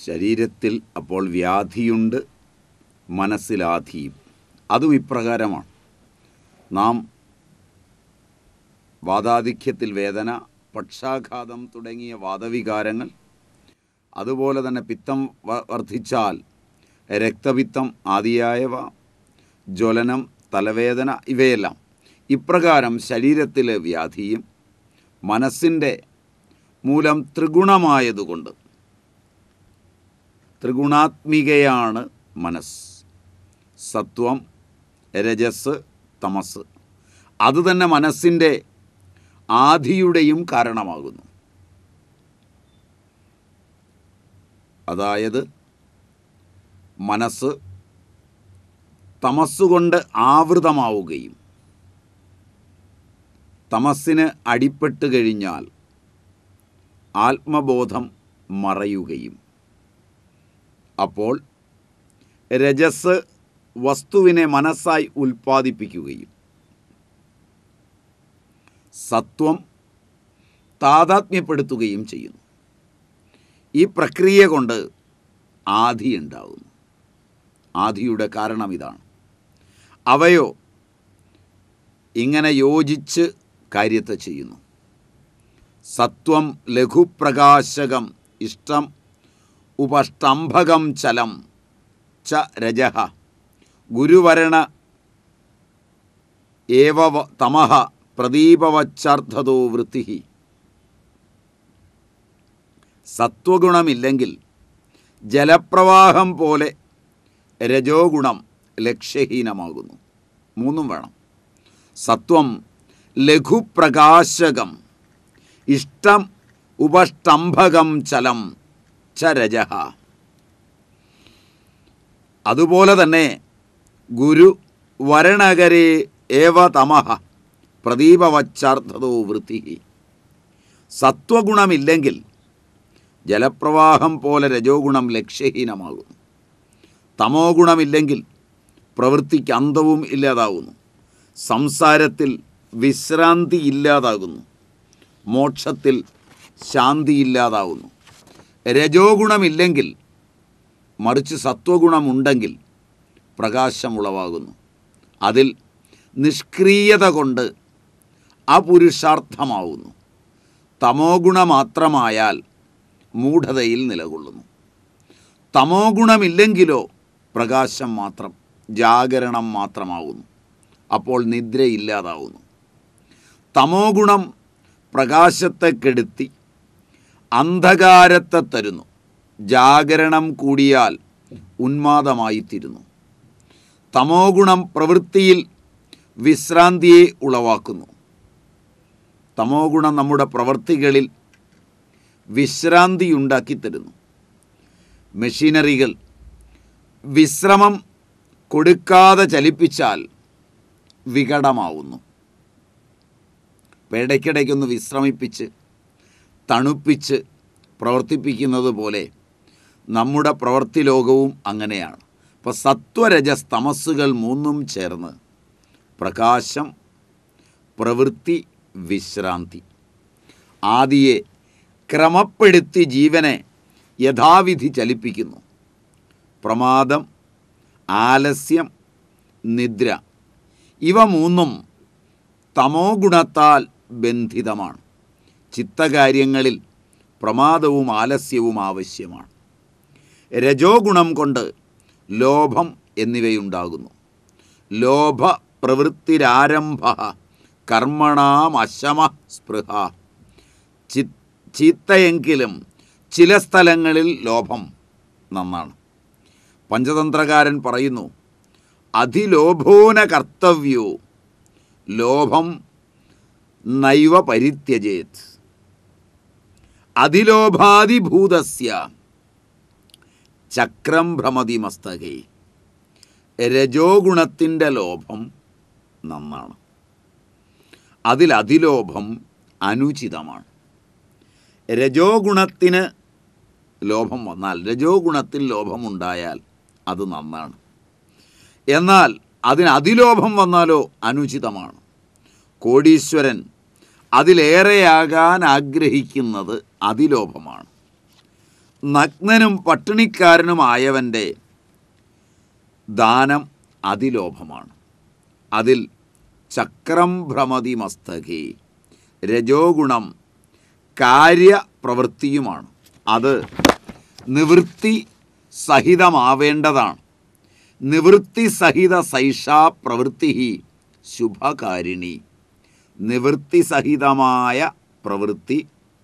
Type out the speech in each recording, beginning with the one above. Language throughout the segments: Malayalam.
ശരീരത്തിൽ അപ്പോൾ വ്യാധിയുണ്ട് മനസ്സിലാധിയും അതും ഇപ്രകാരമാണ് നാം വാതാധിക്യത്തിൽ വേദന പക്ഷാഘാതം തുടങ്ങിയ വാദവികാരങ്ങൾ അതുപോലെ തന്നെ പിത്തം വ- വർദ്ധിച്ചാൽ രക്തപിത്തം ആദിയായവ ജ്വലനം തലവേദന ഇവയെല്ലാം ഇപ്രകാരം ശരീരത്തിലെ വ്യാധിയും മനസ്സിൻ്റെ മൂലം ത്രിഗുണമായതുകൊണ്ട് ത്രിഗുണാത്മികയാണ് മനസ്സ് സത്വം രജസ് തമസ് അതുതന്നെ മനസ്സിൻ്റെ ആധിയുടെയും കാരണമാകുന്നു അതായത് മനസ്സ് തമസ്സുകൊണ്ട് ആവൃതമാവുകയും തമസ്സിന് അടിപ്പെട്ട് കഴിഞ്ഞാൽ ആത്മബോധം മറയുകയും അപ്പോൾ രജസ് വസ്തുവിനെ മനസ്സായി ഉൽപ്പാദിപ്പിക്കുകയും സത്വം താതാത്മ്യപ്പെടുത്തുകയും ചെയ്യുന്നു ഈ പ്രക്രിയ കൊണ്ട് ആധി ഉണ്ടാകുന്നു ആധിയുടെ കാരണം ഇതാണ് അവയോ ഇങ്ങനെ യോജിച്ച് കാര്യത്തെ ചെയ്യുന്നു സത്വം ലഘുപ്രകാശകം ഇഷ്ടം ഉപഷ്ടംഭകം ചലം ച രജഃ ഗുരുവരണ ഏവ വ- തമഃ പ്രദീപവച്ചാർത്ഥതോ വൃത്തി സത്വഗുണമില്ലെങ്കിൽ ജലപ്രവാഹം പോലെ രജോ ഗുണം ലക്ഷ്യഹീനമാകുന്നു മൂന്നും വേണം സത്വം ലഘുപ്രകാശകം ഇഷ്ടം ഉപഷ്ടംഭകം ചലം ച രജഃ അതുപോലെ തന്നെ ഗുരു വരണകരേ ഏവ തമഃ പ്രദീപവച്ചാർത്ഥതോ വൃത്തി സത്വഗുണമില്ലെങ്കിൽ ജലപ്രവാഹം പോലെ രജോ ഗുണം ലക്ഷ്യഹീനമാകുന്നു തമോ ഗുണമില്ലെങ്കിൽ പ്രവൃത്തിക്ക് അന്തവും ഇല്ലാതാകുന്നു സംസാരത്തിൽ വിശ്രാന്തി ഇല്ലാതാകുന്നു മോക്ഷത്തിൽ ശാന്തി ഇല്ലാതാകുന്നു രജോ ഗുണമില്ലെങ്കിൽ മറിച്ച് സത്വഗുണമുണ്ടെങ്കിൽ പ്രകാശം ഉളവാകുന്നു അതിൽ നിഷ്ക്രിയത കൊണ്ട് അപുരുഷാർത്ഥമാവുന്നു തമോ ഗുണ മാത്രമായാൽ മൂഢതയിൽ നിലകൊള്ളുന്നു തമോ ഗുണമില്ലെങ്കിലോ പ്രകാശം മാത്രം ജാഗരണം മാത്രമാവുന്നു അപ്പോൾ നിദ്രയില്ലാതാവുന്നു തമോ ഗുണം പ്രകാശത്തെ കെടുത്തി അന്ധകാരത്തെ തരുന്നു ജാഗരണം കൂടിയാൽ ഉന്മാദമായിത്തീരുന്നു തമോ ഗുണം പ്രവൃത്തിയിൽ വിശ്രാന്തിയെ ഉളവാക്കുന്നു തമോ ഗുണം നമ്മുടെ പ്രവൃത്തികളിൽ വിശ്രാന്തിയുണ്ടാക്കി തരുന്നു മെഷീനറികൾ വിശ്രമം കൊടുക്കാതെ ചലിപ്പിച്ചാൽ വികടമാവുന്നു അപ്പോൾ ഇടയ്ക്കിടയ്ക്കൊന്ന് വിശ്രമിപ്പിച്ച് തണുപ്പിച്ച് പ്രവർത്തിപ്പിക്കുന്നത് പോലെ നമ്മുടെ പ്രവൃത്തി ലോകവും അങ്ങനെയാണ് അപ്പോൾ സത്വരജസ് തമസ്സുകൾ മൂന്നും ചേർന്ന് പ്രകാശം പ്രവൃത്തി വിശ്രാന്തി ആദിയെ ക്രമപ്പെടുത്തി ജീവനെ യഥാവിധി ചലിപ്പിക്കുന്നു പ്രമാദം ആലസ്യം നിദ്ര ഇവ മൂന്നും തമോ ഗുണത്താൽ ബന്ധിതമാണ് ചിത്തകാര്യങ്ങളിൽ പ്രമാദവും ആലസ്യവും ആവശ്യമാണ് രജോ ഗുണം കൊണ്ട് ലോഭം എന്നിവയുണ്ടാകുന്നു ലോഭ പ്രവൃത്തിരാരംഭ കർമ്മണാം അശമ സ്പൃഹ ചി ചീത്തയെങ്കിലും ചില സ്ഥലങ്ങളിൽ ലോഭം നന്നാണ് പഞ്ചതന്ത്രകാരൻ പറയുന്നു അധിലോഭോന കർത്തവ്യോ ലോഭം നൈവ പരിത്യജേത് അതിലോഭാതിഭൂതസ്യ ചക്രം ഭ്രമതി മസ്തകേ രജോ ഗുണത്തിൻ്റെ ലോഭം നന്നാണ് അതിൽ അതിലോഭം അനുചിതമാണ് രജോ ഗുണത്തിന് ലോഭം വന്നാൽ രജോ ഗുണത്തിൽ ലോഭമുണ്ടായാൽ അത് നന്നാണ് എന്നാൽ അതിന് അതിലോഭം വന്നാലോ അനുചിതമാണ് കോടീശ്വരൻ അതിലേറെയാകാൻ ആഗ്രഹിക്കുന്നത് അതിലോഭമാണ് നഗ്നനും പട്ടിണിക്കാരനുമായവൻ്റെ ദാനം അതിലോഭമാണ് അതിൽ ചക്രം ഭ്രമതി മസ്തകേ രജോ ഗുണം കാര്യപ്രവൃത്തിയുമാണ് അത് നിവൃത്തി സഹിതമാവേണ്ടതാണ് നിവൃത്തി സഹിത സൈഷാ പ്രവൃത്തി ശുഭകാരിണി നിവൃത്തി സഹിതമായ പ്രവൃത്തി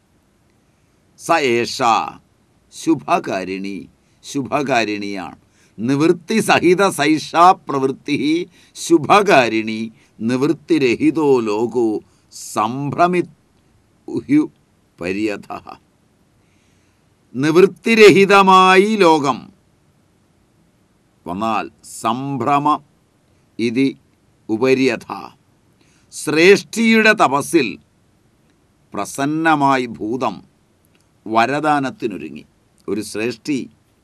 സ ഏഷ ശുഭകാരിണി ശുഭകാരിണിയാണ് നിവൃത്തി സഹിത സൈഷാ പ്രവൃത്തി ശുഭകാരിണി നിവൃത്തിരഹിതോ ലോകോ സംഭ്രമിഹ്യു പര്യത നിവൃത്തിരഹിതമായി ലോകം വന്നാൽ സംഭ്രമ ഇതി ഉപര്യഥ ശ്രേഷ്ഠിയുടെ തപസ്സിൽ പ്രസന്നമായി ഭൂതം വരദാനത്തിനൊരുങ്ങി ഒരു ശ്രേഷ്ഠി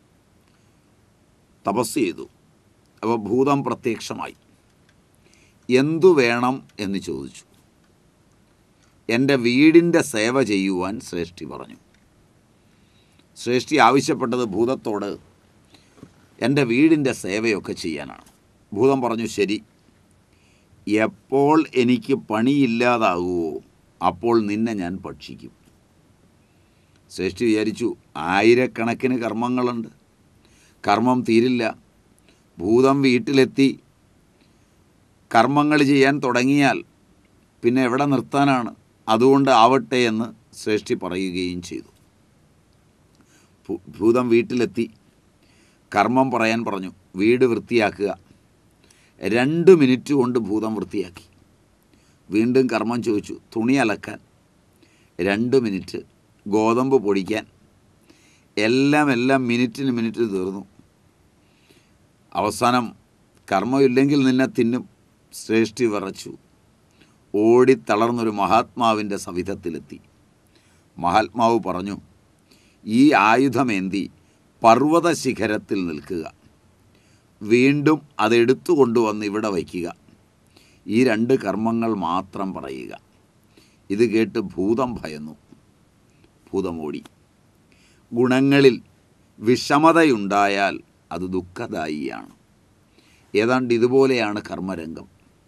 തപസ് ചെയ്തു അപ്പോൾ ഭൂതം പ്രത്യക്ഷമായി എന്തു വേണം എന്ന് ചോദിച്ചു എൻ്റെ വീടിൻ്റെ സേവ ചെയ്യുവാൻ ശ്രേഷ്ഠി പറഞ്ഞു ശ്രേഷ്ഠി ആവശ്യപ്പെട്ടത് ഭൂതത്തോട് എൻ്റെ വീടിൻ്റെ സേവയൊക്കെ ചെയ്യാനാണ് ഭൂതം പറഞ്ഞു ശരി എപ്പോൾ എനിക്ക് പണിയില്ലാതാകുമോ അപ്പോൾ നിന്നെ ഞാൻ ഭക്ഷിക്കും ശ്രേഷ്ഠി വിചാരിച്ചു ആയിരക്കണക്കിന് കർമ്മങ്ങളുണ്ട് കർമ്മം തീരില്ല ഭൂതം വീട്ടിലെത്തി കർമ്മങ്ങൾ ചെയ്യാൻ തുടങ്ങിയാൽ പിന്നെ എവിടെ നിർത്താനാണ് അതുകൊണ്ട് ആവട്ടെ എന്ന് ശ്രേഷ്ഠി പറയുകയും ചെയ്തു ഭൂ- ഭൂതം വീട്ടിലെത്തി കർമ്മം പറയാൻ പറഞ്ഞു വീട് വൃത്തിയാക്കുക രണ്ട് മിനിറ്റ് കൊണ്ട് ഭൂതം വൃത്തിയാക്കി വീണ്ടും കർമ്മം ചോദിച്ചു തുണി അലക്കാൻ രണ്ട് മിനിറ്റ് ഗോതമ്പ് പൊടിക്കാൻ എല്ലാം എല്ലാം മിനിറ്റിന് മിനിറ്റ് തീർന്നു അവസാനം കർമ്മമില്ലെങ്കിൽ നിന്നെ തിന്നും ശ്രേഷ്ഠി വിറച്ചു ഓടിത്തളർന്നൊരു മഹാത്മാവിൻ്റെ സവിധത്തിലെത്തി മഹാത്മാവ് പറഞ്ഞു ഈ ആയുധമേന്തി പർവ്വത ശിഖരത്തിൽ നിൽക്കുക വീണ്ടും അതെടുത്തു കൊണ്ടുവന്ന് ഇവിടെ വയ്ക്കുക ഈ രണ്ട് കർമ്മങ്ങൾ മാത്രം പറയുക ഇത് കേട്ട് ഭൂതം ഭയന്നു ഭൂതമോടി ഗുണങ്ങളിൽ വിഷമതയുണ്ടായാൽ അത് ദുഃഖദായിയാണ് ഏതാണ്ട് ഇതുപോലെയാണ് കർമ്മരംഗം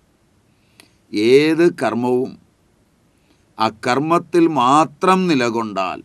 ഏത് കർമ്മവും ആ കർമ്മത്തിൽ മാത്രം നിലകൊണ്ടാൽ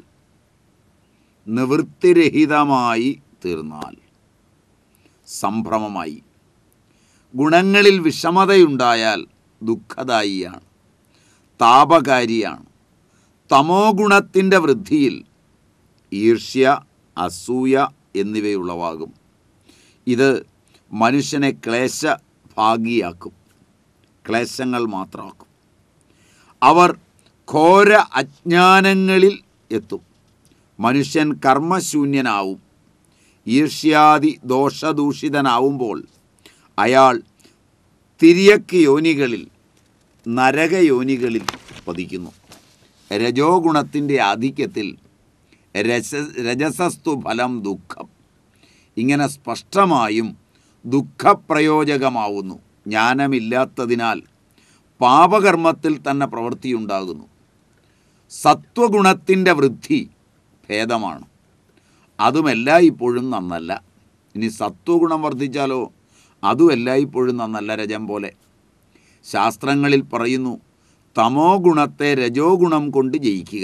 നിവൃത്തിരഹിതമായി തീർന്നാൽ സംഭ്രമമായി ഗുണങ്ങളിൽ വിഷമതയുണ്ടായാൽ ദുഃഖദായിയാണ് താപകാരിയാണ് തമോ ഗുണത്തിൻ്റെ വൃദ്ധിയിൽ ഈർഷ്യ അസൂയ എന്നിവയുളവാകും ഇത് മനുഷ്യനെ ക്ലേശഭാഗിയാക്കും ക്ലേശങ്ങൾ മാത്രമാക്കും അവർ ഘോര അജ്ഞാനങ്ങളിൽ എത്തും മനുഷ്യൻ കർമ്മശൂന്യനാവും ഈർഷ്യാദി ദോഷദൂഷിതനാവുമ്പോൾ അയാൾ തിരിയക്ക് യോനികളിൽ നരകയോനികളിൽ പതിക്കുന്നു രജോ ഗുണത്തിൻ്റെ ആധിക്യത്തിൽ രസ രജസസ്തു ഫലം ദുഃഖം ഇങ്ങനെ സ്പഷ്ടമായും ദുഃഖപ്രയോജകമാവുന്നു ജ്ഞാനമില്ലാത്തതിനാൽ പാപകർമ്മത്തിൽ തന്നെ പ്രവൃത്തിയുണ്ടാകുന്നു സത്വഗുണത്തിൻ്റെ വൃദ്ധി ഭേദമാണ് അതും എല്ലായ്പ്പോഴും നന്നല്ല ഇനി സത്വഗുണം വർദ്ധിച്ചാലോ അതും എല്ലായ്പ്പോഴും നന്നല്ല രജം പോലെ ശാസ്ത്രങ്ങളിൽ പറയുന്നു തമോ ഗുണത്തെ രജോ ഗുണം കൊണ്ട് ജയിക്കുക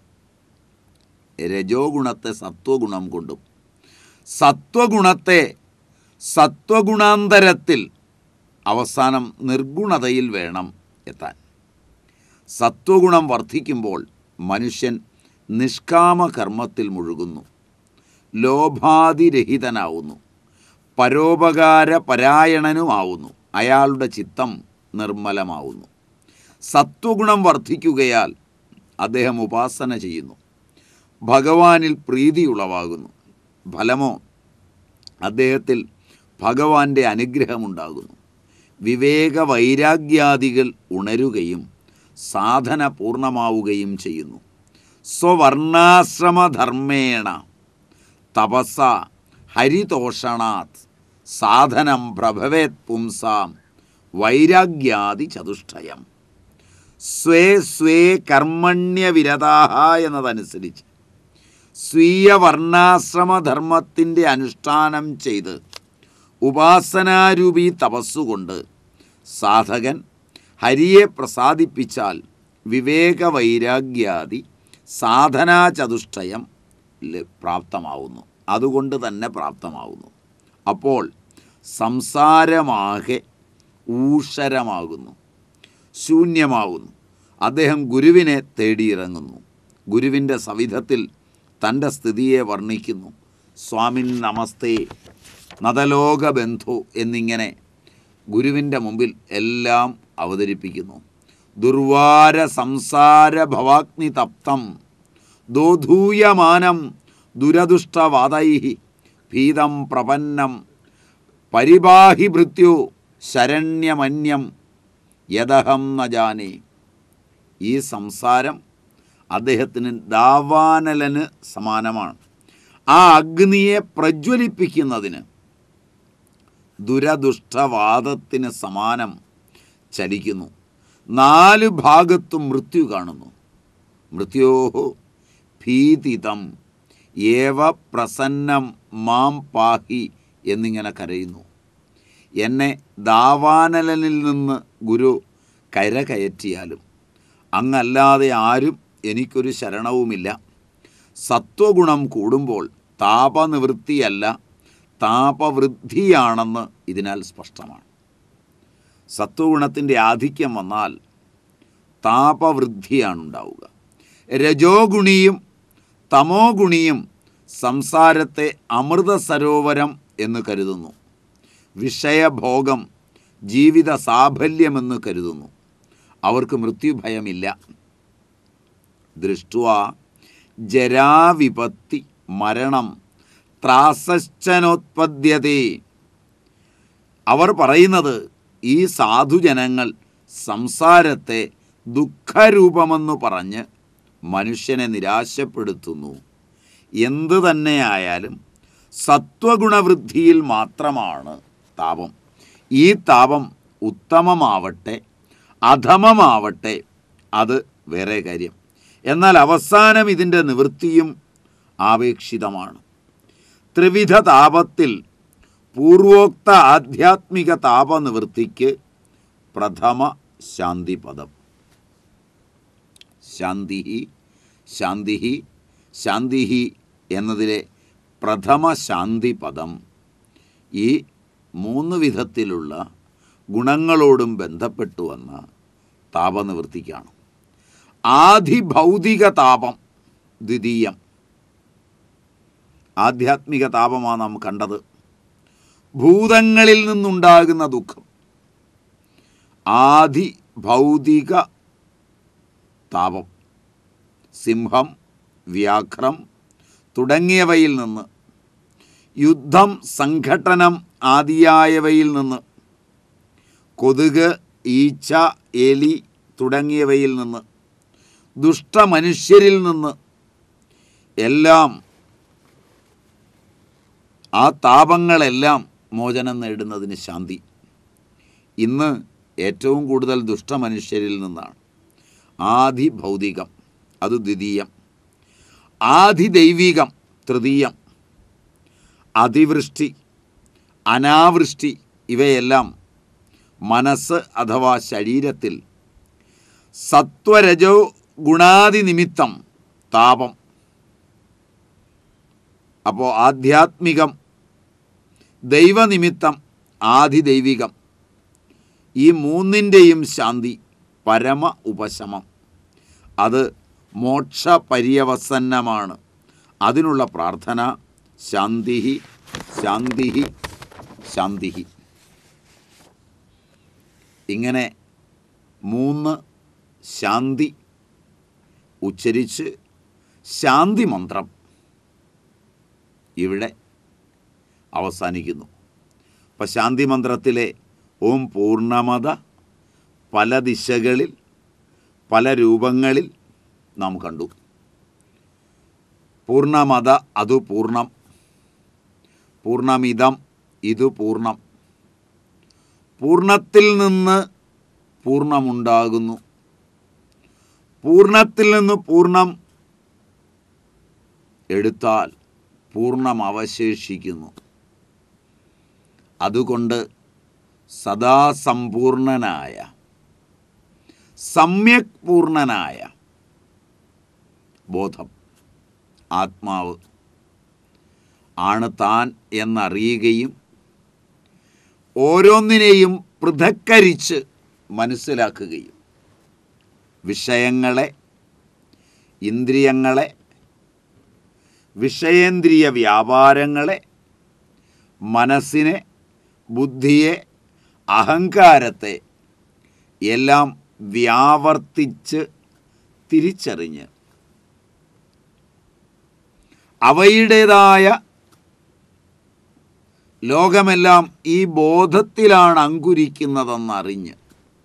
രജോ ഗുണത്തെ സത്വഗുണം കൊണ്ടും സത്വഗുണത്തെ സത്വഗുണാന്തരത്തിൽ അവസാനം നിർഗുണതയിൽ വേണം എത്താൻ സത്വഗുണം വർദ്ധിക്കുമ്പോൾ മനുഷ്യൻ നിഷ്കാമ കർമ്മത്തിൽ മുഴുകുന്നു ലോഭാതിരഹിതനാവുന്നു പരോപകാര പരായണനുമാവുന്നു അയാളുടെ ചിത്തം നിർമ്മലമാവുന്നു സത്വഗുണം വർദ്ധിക്കുകയാൽ അദ്ദേഹം ഉപാസന ചെയ്യുന്നു ഭഗവാനിൽ പ്രീതി ഉളവാകുന്നു ഫലമോ അദ്ദേഹത്തിൽ ഭഗവാന്റെ അനുഗ്രഹമുണ്ടാകുന്നു വിവേക വൈരാഗ്യാദികൾ ഉണരുകയും സാധന പൂർണ്ണമാവുകയും ചെയ്യുന്നു സ്വവർണാശ്രമധർമ്മേണ തപസ ഹരിതോഷണാത് സാധനം പ്രഭവേത് പുംസാം വൈരാഗ്യാദി ചതുഷ്ടയം സ്വേ സ്വേ കർമ്മണ്യവിരതാഹ എന്നതനുസരിച്ച് സ്വീയ വർണ്ണാശ്രമധർമ്മത്തിൻ്റെ അനുഷ്ഠാനം ചെയ്ത് ഉപാസനാരൂപി തപസ്സുകൊണ്ട് സാധകൻ ഹരിയെ പ്രസാദിപ്പിച്ചാൽ വിവേകവൈരാഗ്യാദി സാധനാചതുഷ്ടയം ല- പ്രാപ്തമാവുന്നു അതുകൊണ്ട് തന്നെ പ്രാപ്തമാവുന്നു അപ്പോൾ സംസാരമാകെ ഊഷരമാകുന്നു ശൂന്യമാവുന്നു അദ്ദേഹം ഗുരുവിനെ തേടിയിറങ്ങുന്നു ഗുരുവിൻ്റെ സവിധത്തിൽ തൻ്റെ സ്ഥിതിയെ വർണ്ണിക്കുന്നു സ്വാമിൻ നമസ്തേ നതലോകബന്ധു എന്നിങ്ങനെ ഗുരുവിൻ്റെ മുമ്പിൽ എല്ലാം അവതരിപ്പിക്കുന്നു ദുർവാര സംസാര ഭവാഗ്നി തപ്തം ദോധൂയമാനം ദുരദുഷ്ടവാദൈ ഭീതം പ്രപന്നം പരിപാഹി ഭൃത്യു ശരണ്യമന്യം യദഹം ന ജാനേ ഈ സംസാരം അദ്ദേഹത്തിന് ദാവാനലന് സമാനമാണ് ആ അഗ്നിയെ പ്രജ്വലിപ്പിക്കുന്നതിന് ദുരദുഷ്ടവാദത്തിന് സമാനം ചലിക്കുന്നു നാല് ഭാഗത്തും മൃത്യു കാണുന്നു മൃത്യോഹോ ഭീതിതം ഏവ പ്രസന്നം മാം പാഹി എന്നിങ്ങനെ കരയുന്നു എന്നെ ദാവാനലനിൽ നിന്ന് ഗുരു കരകയറ്റിയാലും അങ്ങല്ലാതെ ആരും എനിക്കൊരു ശരണവുമില്ല സത്വഗുണം കൂടുമ്പോൾ താപനിവൃത്തിയല്ല താപവൃദ്ധിയാണെന്ന് ഇതിനാൽ സ്പഷ്ടമാണ് സത്വഗുണത്തിൻ്റെ ആധിക്യം വന്നാൽ താപവൃദ്ധിയാണ് ഉണ്ടാവുക രജോ ഗുണിയും തമോ ഗുണിയും സംസാരത്തെ അമൃത സരോവരം എന്ന് കരുതുന്നു വിഷയഭോഗം ജീവിത സാഫല്യമെന്ന് കരുതുന്നു അവർക്ക് മൃത്യുഭയമില്ല ദൃഷ്ടുവ ജരാവിപത്തി മരണം ത്രാസശ്ചനോത്പദ്യതേ അവർ പറയുന്നത് ഈ സാധുജനങ്ങൾ സംസാരത്തെ ദുഃഖരൂപമെന്ന് പറഞ്ഞ് മനുഷ്യനെ നിരാശപ്പെടുത്തുന്നു എന്തു തന്നെയായാലും സത്വഗുണവൃദ്ധിയിൽ മാത്രമാണ് താപം ഈ താപം ഉത്തമമാവട്ടെ അധമമാവട്ടെ അത് വേറെ കാര്യം എന്നാൽ അവസാനം ഇതിൻ്റെ നിവൃത്തിയും ആപേക്ഷിതമാണ് ത്രിവിധ താപത്തിൽ പൂർവോക്ത ആധ്യാത്മിക താപനിവൃത്തിക്ക് പ്രഥമ ശാന്തിപദം ശാന്തി ശാന്തി ശാന്തി എന്നതിലെ പ്രഥമ ശാന്തിപദം ഈ മൂന്ന് വിധത്തിലുള്ള ഗുണങ്ങളോടും ബന്ധപ്പെട്ടു വന്ന താപനിവൃത്തിക്കാണ് ആധിഭൗതിക താപം ദ്വിതീയം ആധ്യാത്മിക താപമാണ് നാം കണ്ടത് ഭൂതങ്ങളിൽ നിന്നുണ്ടാകുന്ന ദുഃഖം ആധി ഭൗതിക താപം സിംഹം വ്യാഘ്രം തുടങ്ങിയവയിൽ നിന്ന് യുദ്ധം സംഘട്ടനം ആദിയായവയിൽ നിന്ന് കൊതുക് ഈച്ച എലി തുടങ്ങിയവയിൽ നിന്ന് ദുഷ്ടമനുഷ്യരിൽ നിന്ന് എല്ലാം ആ താപങ്ങളെല്ലാം മോചനം നേടുന്നതിന് ശാന്തി ഇന്ന് ഏറ്റവും കൂടുതൽ ദുഷ്ടമനുഷ്യരിൽ നിന്നാണ് ആദി ഭൗതികം അത് ദ്വിതീയം ആദി ദൈവികം തൃതീയം അതിവൃഷ്ടി അനാവൃഷ്ടി ഇവയെല്ലാം മനസ്സ് അഥവാ ശരീരത്തിൽ സത്വരജോ ഗുണാദി നിമിത്തം താപം അപ്പോൾ ആധ്യാത്മികം ദൈവനിമിത്തം ആദിദൈവികം ഈ മൂന്നിൻ്റെയും ശാന്തി പരമ ഉപശമം അത് മോക്ഷപര്യവസന്നമാണ് അതിനുള്ള പ്രാർത്ഥന ശാന്തി ശാന്തി ശാന്തി ഇങ്ങനെ മൂന്ന് ശാന്തി ഉച്ചരിച്ച് ശാന്തി മന്ത്രം ഇവിടെ അവസാനിക്കുന്നു അപ്പം ശാന്തി മന്ത്രത്തിലെ ഓം പൂർണ്ണമത പല ദിശകളിൽ പല രൂപങ്ങളിൽ നാം കണ്ടു പൂർണ്ണമത അതു പൂർണ്ണം പൂർണ്ണമിതം ഇതു പൂർണ്ണം പൂർണ്ണത്തിൽ നിന്ന് പൂർണ്ണമുണ്ടാകുന്നു പൂർണ്ണത്തിൽ നിന്ന് പൂർണ്ണം എടുത്താൽ പൂർണ്ണം അവശേഷിക്കുന്നു അതുകൊണ്ട് സദാ സമ്പൂർണനായ സമ്യക് പൂർണനായ ബോധം ആത്മാവ് ആണ് താൻ എന്നറിയുകയും ഓരോന്നിനെയും പൃഥക്കരിച്ച് മനസ്സിലാക്കുകയും വിഷയങ്ങളെ ഇന്ദ്രിയങ്ങളെ വിഷയേന്ദ്രിയ വ്യാപാരങ്ങളെ മനസ്സിനെ ബുദ്ധിയെ അഹങ്കാരത്തെ എല്ലാം വ്യാവർത്തിച്ച് തിരിച്ചറിഞ്ഞ് അവയുടേതായ ലോകമെല്ലാം ഈ ബോധത്തിലാണ് അങ്കുരിക്കുന്നതെന്നറിഞ്ഞ്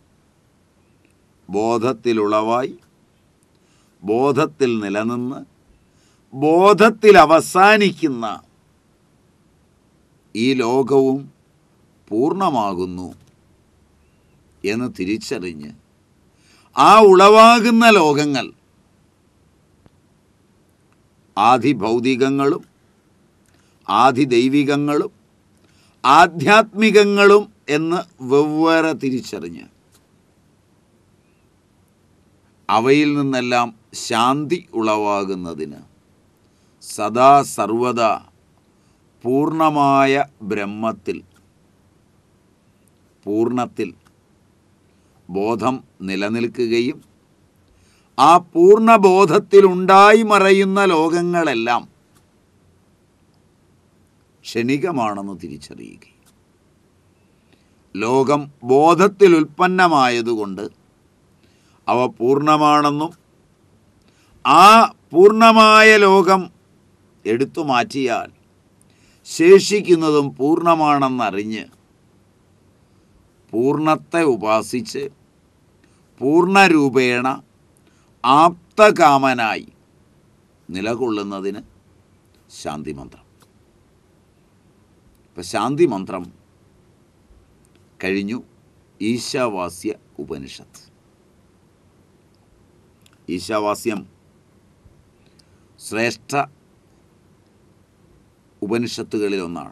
ബോധത്തിലുളവായി ബോധത്തിൽ നിലനിന്ന് ബോധത്തിൽ അവസാനിക്കുന്ന ഈ ലോകവും പൂർണ്ണമാകുന്നു എന്ന് തിരിച്ചറിഞ്ഞ് ആ ഉളവാകുന്ന ലോകങ്ങൾ ആധിഭൗതികങ്ങളും ആധിദൈവികങ്ങളും ആധ്യാത്മികങ്ങളും എന്ന് വെവ്വേറെ തിരിച്ചറിഞ്ഞ് അവയിൽ നിന്നെല്ലാം ശാന്തി ഉളവാകുന്നതിന് സദാ സർവദാ പൂർണ്ണമായ ബ്രഹ്മത്തിൽ പൂർണ്ണത്തിൽ ബോധം നിലനിൽക്കുകയും ആ പൂർണ്ണബോധത്തിൽ ഉണ്ടായി മറയുന്ന ലോകങ്ങളെല്ലാം ക്ഷണികമാണെന്ന് തിരിച്ചറിയുകയും ലോകം ബോധത്തിൽ ഉൽപ്പന്നമായതുകൊണ്ട് അവ പൂർണ്ണമാണെന്നും ആ പൂർണ്ണമായ ലോകം എടുത്തു മാറ്റിയാൽ ശേഷിക്കുന്നതും പൂർണ്ണമാണെന്നറിഞ്ഞ് പൂർണ്ണത്തെ ഉപാസിച്ച് പൂർണ്ണരൂപേണ ആപ്തകാമനായി നിലകൊള്ളുന്നതിന് ശാന്തി മന്ത്രം ഇപ്പം ശാന്തി മന്ത്രം കഴിഞ്ഞു ഈശാവാസ്യ ഉപനിഷത്ത് ഈശാവാസ്യം ശ്രേഷ്ഠ ഉപനിഷത്തുകളിൽ ഒന്നാണ്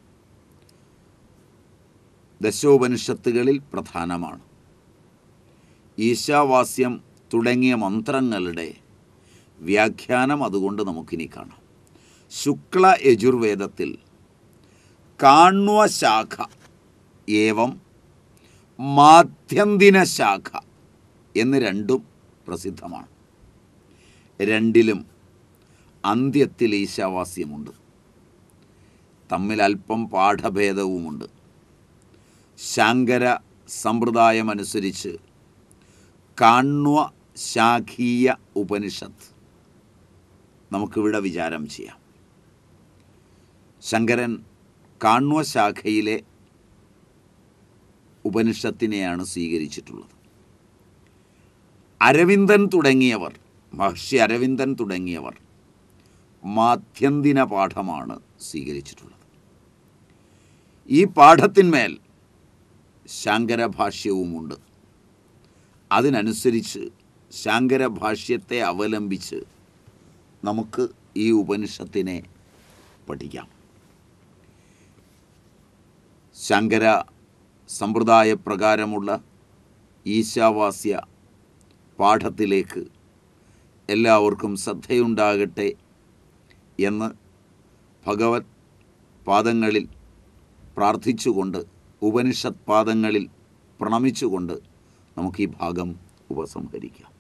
ദശോപനിഷത്തുകളിൽ പ്രധാനമാണ് ഈശാവാസ്യം തുടങ്ങിയ മന്ത്രങ്ങളുടെ വ്യാഖ്യാനം അതുകൊണ്ട് നമുക്കിനി കാണാം ശുക്ല യജുർവേദത്തിൽ കാണ്വ ശാഖ ഏവം മാധ്യന്തിന ശാഖ എന്ന് രണ്ടും പ്രസിദ്ധമാണ് രണ്ടിലും അന്ത്യത്തിൽ ഈശാവാസ്യമുണ്ട് തമ്മിൽ അല്പം പാഠഭേദവുമുണ്ട് ശാങ്കര സമ്പ്രദായമനുസരിച്ച് കാണ്വ ശാഖീയ ഉപനിഷത്ത് നമുക്കിവിടെ വിചാരം ചെയ്യാം ശങ്കരൻ കാണ്വ ശാഖയിലെ ഉപനിഷത്തിനെയാണ് സ്വീകരിച്ചിട്ടുള്ളത് അരവിന്ദൻ തുടങ്ങിയവർ മഹർഷി അരവിന്ദൻ തുടങ്ങിയവർ മാധ്യന്തിന പാഠമാണ് സ്വീകരിച്ചിട്ടുള്ളത് ഈ പാഠത്തിന്മേൽ ശാങ്കര ഭാഷ്യവുമുണ്ട് അതിനനുസരിച്ച് ശാങ്കര ഭാഷ്യത്തെ അവലംബിച്ച് നമുക്ക് ഈ ഉപനിഷത്തിനെ പഠിക്കാം ശങ്കര സമ്പ്രദായ പ്രകാരമുള്ള ഈശാവാസ്യ പാഠത്തിലേക്ക് എല്ലാവർക്കും ശ്രദ്ധയുണ്ടാകട്ടെ എന്ന് ഭഗവത് പാദങ്ങളിൽ പ്രാർത്ഥിച്ചുകൊണ്ട് ഉപനിഷത് പാദങ്ങളിൽ പ്രണമിച്ചുകൊണ്ട് നമുക്ക് ഈ ഭാഗം ഉപസംഹരിക്കാം